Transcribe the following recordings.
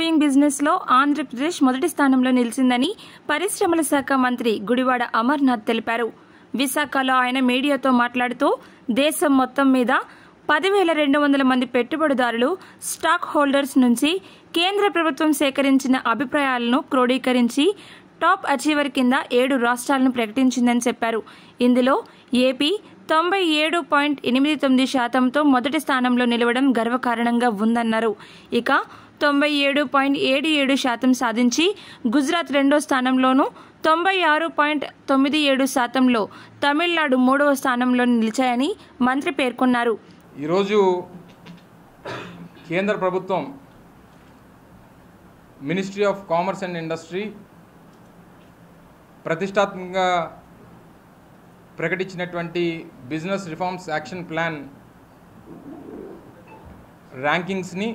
doing బిజినెస్లో ఆంధ్రప్రదేశ్ మొదటి స్థానంలో నిలిచిందని పరిశ్రమల శాఖ మంత్రి గుడివాడ అమర్నాథ్ తెలిపారు విశాఖలో ఆయన మీడియాతో మాట్లాడుతూ దేశం మొత్తం మీద పదివేల రెండు వందల మంది పెట్టుబడిదారులు స్టాక్ హోల్డర్స్ నుంచి కేంద్ర ప్రభుత్వం సేకరించిన అభిప్రాయాలను క్రోడీకరించి టాప్ అచీవర్ కింద ఏడు రాష్ట్రాలను ప్రకటించిందని చెప్పారు ఇందులో ఏపీ తొంభై ఏడు పాయింట్ ఎనిమిది తొమ్మిది శాతంతో మొదటి స్థానంలో నిలవడం గర్వకారణంగా ఉందన్నారు ఇక తొంభై ఏడు పాయింట్ ఏడు ఏడు శాతం సాధించి గుజరాత్ రెండో స్థానంలోనూ తొంభై ఆరు పాయింట్ తొమ్మిది ఏడు శాతంలో తమిళనాడు మూడవ స్థానంలో నిలిచాయని మంత్రి పేర్కొన్నారు ఈరోజు కేంద్ర ప్రభుత్వం ministry of commerce and industry ప్రతిష్టాత్మకంగా ప్రకటించినటువంటి బిజినెస్ రిఫార్మ్స్ యాక్షన్ ప్లాన్ ర్యాంకింగ్స్ని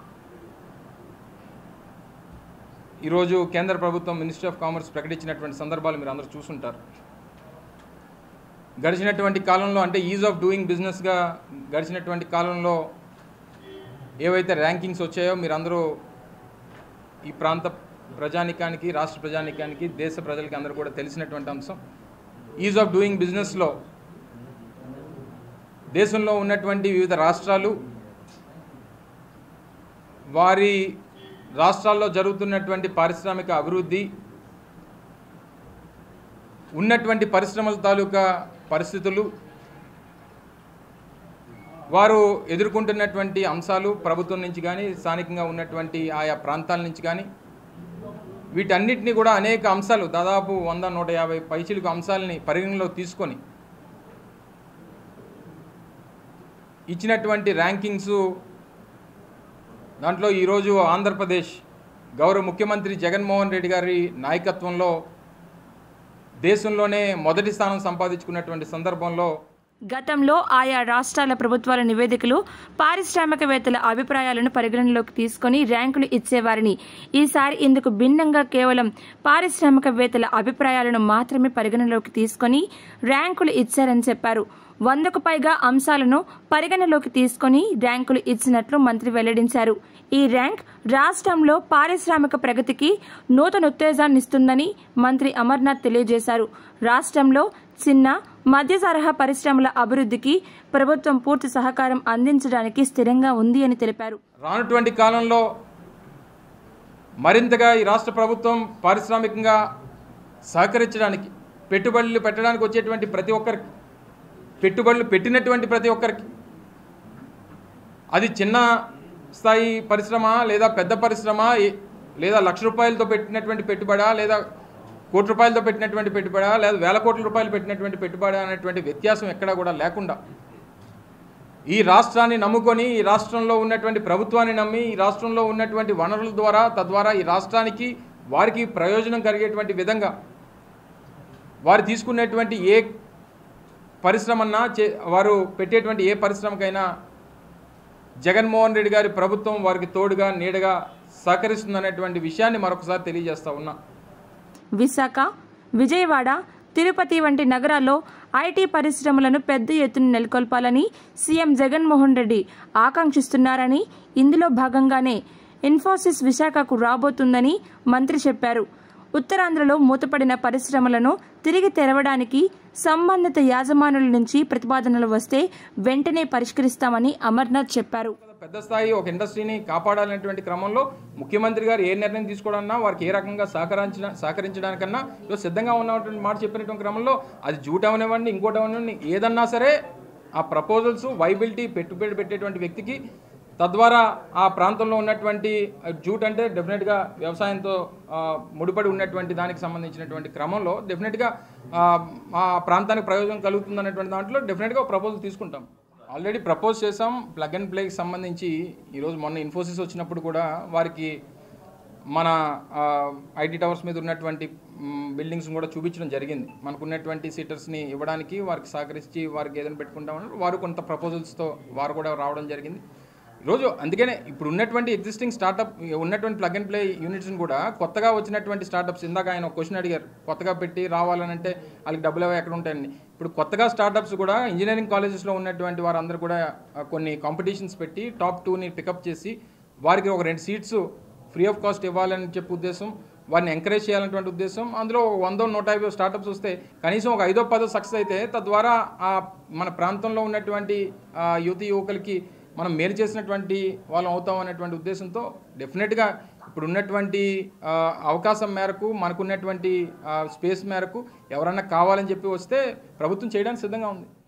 ఈరోజు కేంద్ర ప్రభుత్వం మినిస్ట్రీ ఆఫ్ కామర్స్ ప్రకటించినటువంటి సందర్భాలు మీరు అందరూ చూసుంటారు గడిచినటువంటి కాలంలో అంటే ఈజ్ ఆఫ్ డూయింగ్ బిజినెస్గా గడిచినటువంటి కాలంలో ఏవైతే ర్యాంకింగ్స్ వచ్చాయో మీరందరూ ఈ ప్రాంత ప్రజానికానికి రాష్ట్ర ప్రజానికానికి దేశ ప్రజలకి అందరూ కూడా తెలిసినటువంటి అంశం ఈజ్ ఆఫ్ డూయింగ్ బిజినెస్లో దేశంలో ఉన్నటువంటి వివిధ రాష్ట్రాలు వారి రాష్ట్రాల్లో జరుగుతున్నటువంటి పారిశ్రామిక అభివృద్ధి ఉన్నటువంటి పరిశ్రమల తాలూకా పరిస్థితులు వారు ఎదుర్కొంటున్నటువంటి అంశాలు ప్రభుత్వం నుంచి కానీ స్థానికంగా ఉన్నటువంటి ఆయా ప్రాంతాల నుంచి కానీ వీటన్నిటిని కూడా అనేక అంశాలు దాదాపు వంద నూట యాభై పైచిలకు అంశాలని పరిగణలో తీసుకొని ఇచ్చినటువంటి ర్యాంకింగ్స్ దాంట్లో ఈరోజు ఆంధ్రప్రదేశ్ గౌరవ ముఖ్యమంత్రి జగన్మోహన్ రెడ్డి గారి నాయకత్వంలో దేశంలోనే మొదటి స్థానం సంపాదించుకున్నటువంటి సందర్భంలో గతంలో ఆయా రాష్ట్రాల ప్రభుత్వాల నివేదికలు పారిశ్రామికవేత్తల అభిప్రాయాలను పరిగణనలోకి తీసుకుని ర్యాంకులు ఇచ్చేవారిని ఈసారి ఇందుకు భిన్నంగా కేవలం పారిశ్రామికవేత్తల అభిప్రాయాలను మాత్రమే పరిగణనలోకి తీసుకుని ర్యాంకులు ఇచ్చారని చెప్పారు వందకు పైగా అంశాలను పరిగణలోకి తీసుకుని ర్యాంకులు ఇచ్చినట్లు మంత్రి వెల్లడించారు ఈ ర్యాంక్ రాష్ట్రంలో పారిశ్రామిక ప్రగతికి నూతన ఉత్తేజాన్నిస్తుందని మంత్రి అమర్నాథ్ తెలియజేశారు రాష్ట్రంలో చిన్న మధ్య తరహా పరిశ్రమల అభివృద్ధికి ప్రభుత్వం పూర్తి సహకారం అందించడానికి స్థిరంగా ఉంది అని తెలిపారు రానటువంటి కాలంలో మరింతగా ఈ రాష్ట్ర ప్రభుత్వం పారిశ్రామికంగా సహకరించడానికి పెట్టుబడులు పెట్టడానికి వచ్చేటువంటి ప్రతి ఒక్కరికి పెట్టుబడులు పెట్టినటువంటి ప్రతి ఒక్కరికి అది చిన్న స్థాయి పరిశ్రమ లేదా పెద్ద పరిశ్రమ ఏ- లేదా లక్ష రూపాయలతో పెట్టినటువంటి పెట్టుబడా లేదా కోటి రూపాయలతో పెట్టినటువంటి పెట్టుబడా లేదా వేల కోట్ల రూపాయలు పెట్టినటువంటి పెట్టుబడి అనేటువంటి వ్యత్యాసం ఎక్కడా కూడా లేకుండా ఈ రాష్ట్రాన్ని నమ్ముకొని ఈ రాష్ట్రంలో ఉన్నటువంటి ప్రభుత్వాన్ని నమ్మి ఈ రాష్ట్రంలో ఉన్నటువంటి వనరుల ద్వారా తద్వారా ఈ రాష్ట్రానికి వారికి ప్రయోజనం కలిగేటువంటి విధంగా వారు తీసుకునేటువంటి ఏ పరిశ్రమన్నా చే వారు పెట్టేటువంటి ఏ పరిశ్రమకైనా జగన్మోహన్ రెడ్డి గారి ప్రభుత్వం వారికి తోడుగా నీడగా సహకరిస్తుందనేటువంటి విషయాన్ని మరొకసారి తెలియజేస్తా ఉన్నా విశాఖ విజయవాడ తిరుపతి వంటి నగరాల్లో ఐటీ పరిశ్రమలను పెద్ద ఎత్తున నెలకొల్పాలని సీఎం జగన్మోహన్ రెడ్డి ఆకాంక్షిస్తున్నారని ఇందులో భాగంగానే ఇన్ఫోసిస్ విశాఖకు రాబోతుందని మంత్రి చెప్పారు ఉత్తరాంధ్రలో మూతపడిన పరిశ్రమలను తిరిగి తెరవడానికి సంబంధిత యాజమానుల నుంచి ప్రతిపాదనలు వస్తే వెంటనే పరిష్కరిస్తామని అమర్నాథ్ చెప్పారు పెద్ద స్థాయి ఒక ఇండస్ట్రీని కాపాడాలనేటువంటి క్రమంలో ముఖ్యమంత్రి గారు ఏ నిర్ణయం తీసుకోవడన్నా వారికి ఏ రకంగా సహకరించిన సహకరించడానికన్నా ఈరోజు సిద్ధంగా ఉన్నటువంటి మాట చెప్పినటువంటి క్రమంలో అది జూట్ అవనివ్వండి ఇంకోటి అవనివ్వండి ఏదన్నా సరే ఆ ప్రపోజల్స్ వైబిలిటీ పెట్టుబడి పెట్టేటువంటి వ్యక్తికి తద్వారా ఆ ప్రాంతంలో ఉన్నటువంటి జూట్ అంటే డెఫినెట్గా వ్యవసాయంతో ఆ, ముడిపడి ఉన్నటువంటి దానికి సంబంధించినటువంటి క్రమంలో డెఫినెట్గా ఆ, ఆ ప్రాంతానికి ప్రయోజనం కలుగుతుంది అనేటువంటి దాంట్లో డెఫినెట్గా ప్రపోజల్ తీసుకుంటాం ఆల్రెడీ ప్రపోజ్ చేసాం ప్లగ్ అండ్ ప్లేకి సంబంధించి ఈరోజు మొన్న ఇన్ఫోసిస్ వచ్చినప్పుడు కూడా వారికి మన ఐటీ టవర్స్ మీద ఉన్నటువంటి బిల్డింగ్స్ కూడా చూపించడం జరిగింది మనకు ఉన్నటువంటి సీటర్స్ని ఇవ్వడానికి వారికి సహకరించి వారికి ఏదైనా పెట్టుకుంటామని వారు కొంత ప్రపోజల్స్తో వారు కూడా రావడం జరిగింది ఈరోజు అందుకనే ఇప్పుడు ఉన్నటువంటి ఎగ్జిస్టింగ్ స్టార్టప్ ఉన్నటువంటి ప్లగ్ అండ్ ప్లే యూనిట్స్ని కూడా కొత్తగా వచ్చినటువంటి స్టార్టప్స్ ఇందాక ఆయన ఒక క్వశ్చన్ అడిగారు కొత్తగా పెట్టి రావాలని అంటే వాళ్ళకి డబ్బులు అవి ఎక్కడ ఉంటాయని ఇప్పుడు కొత్తగా స్టార్టప్స్ కూడా ఇంజనీరింగ్ కాలేజెస్లో ఉన్నటువంటి వారందరూ కూడా ఆ, కొన్ని కాంపిటీషన్స్ పెట్టి టాప్ టూని పికప్ చేసి వారికి ఒక రెండు సీట్స్ ఫ్రీ ఆఫ్ కాస్ట్ ఇవ్వాలని చెప్పే ఉద్దేశం వారిని ఎంకరేజ్ చేయాలనేటువంటి ఉద్దేశం అందులో ఒక వందో నూట యాభై స్టార్టప్స్ వస్తే కనీసం ఒక ఐదో పదో సక్సెస్ అయితే తద్వారా ఆ మన ప్రాంతంలో ఉన్నటువంటి ఆ, యువతి యువకులకి మనం మేలు చేసినటువంటి వాళ్ళం అవుతాం అనేటువంటి ఉద్దేశంతో డెఫినెట్గా ఇప్పుడు ఉన్నటువంటి ఆ, అవకాశం మేరకు మనకున్నటువంటి స్పేస్ మేరకు ఎవరన్నా కావాలని చెప్పి వస్తే ప్రభుత్వం చేయడానికి సిద్ధంగా ఉంది